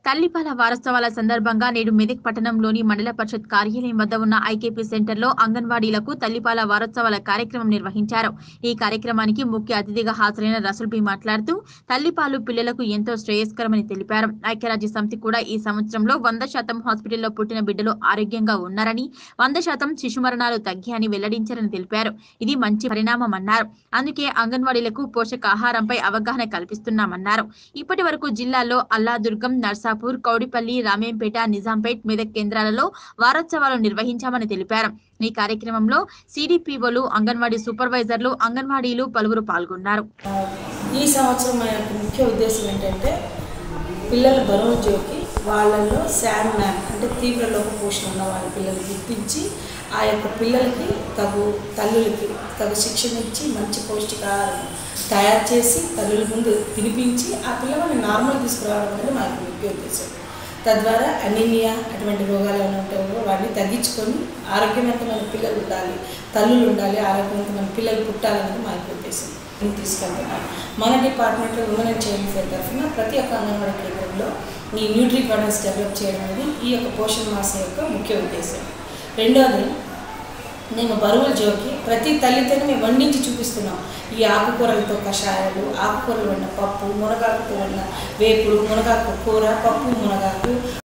తల్లిపాల వారోత్సవాల సందర్భంగా నేడు మెదక్ పట్టణంలోని మండల పరిషత్ కార్యాలయం వద్ద ఉన్న ఐకేపీ సెంటర్లో అంగన్వాడీలకు తల్లిపాల వారోత్సవాల కార్యక్రమం నిర్వహించారు ఈ కార్యక్రమానికి ముఖ్య అతిథిగా హాజరైన రసూల్ బి మాట్లాడుతూ తల్లిపాలు పిల్లలకు ఎంతో శ్రేయస్కరమని తెలిపారు ఐక్యరాజ్య సమితి కూడా ఈ సంవత్సరంలో వంద శాతం హాస్పిటల్లో పుట్టిన బిడ్డలు ఆరోగ్యంగా ఉన్నారని వంద శాతం శిశు మరణాలు తగ్గాయని వెల్లడించారని తెలిపారు ఇది మంచి పరిణామం అన్నారు అందుకే అంగన్వాడీలకు పోషకాహారంపై అవగాహన కల్పిస్తున్నామన్నారు ఇప్పటి వరకు జిల్లాలో అల్లాదుర్గం నర్సాపూర్ కౌడిపల్లి రామేంపేట నిజాంపేట్ మెదక్ కేంద్రాలలో వారోత్సవాలు నిర్వహించామని తెలిపారు ఈ కార్యక్రమంలో సిడిపిఓలు అంగన్వాడీ సూపర్వైజర్లు అంగన్వాడీలు పలువురు పాల్గొన్నారు ఈ సంవత్సరం మన యొక్క ముఖ్య ఉద్దేశం ఏంటంటే పిల్లల బరువు జోకి వాళ్ళల్లో శాన్ మ్యాన్ అంటే తీవ్ర లోపపోషణ ఉన్న వాళ్ళ పిల్లలు గుర్తించి ఆ యొక్క పిల్లలకి తగు తల్లులకి తగు శిక్షణ ఇచ్చి మంచి పౌష్టికాహారం తయారు చేసి తల్లుల ముందు తినిపించి ఆ పిల్లల్ని నార్మల్ తీసుకురావడం అనేది మా యొక్క ముఖ్య ఉద్దేశం తద్వారా అనీమియా అటువంటి రోగాలు ఏమైనా ఉంటాయో వాటిని తగ్గించుకొని ఆరోగ్యవంతమైన పిల్లలు ఉండాలి తల్లులు ఉండాలి ఆరోగ్యవంతమైన పిల్లలు పుట్టాలనేది మా యొక్క ఉద్దేశం నేను తీసుకెళ్తున్నాను మన డిపార్ట్మెంట్లో ఉమెన్ అండ్ చైల్డ్ ఫేర్ తరఫున ప్రతి ఒక్క అంగన్వాడీ కేంద్రంలో ఈ న్యూట్రీ గార్డెన్స్ డెవలప్ చేయడం అనేది ఈ యొక్క పోషణ మాస యొక్క ముఖ్య ఉద్దేశం రెండోది మేము బరువుల జోకి ప్రతి తల్లితోనే మేము వండించి చూపిస్తున్నాం ఈ ఆకుకూరలతో కషాయాలు ఆకుకూరలు ఉన్న పప్పు మునగాకుతో ఉన్న వేపుడు మునగాకు కూర పప్పు మునగాకు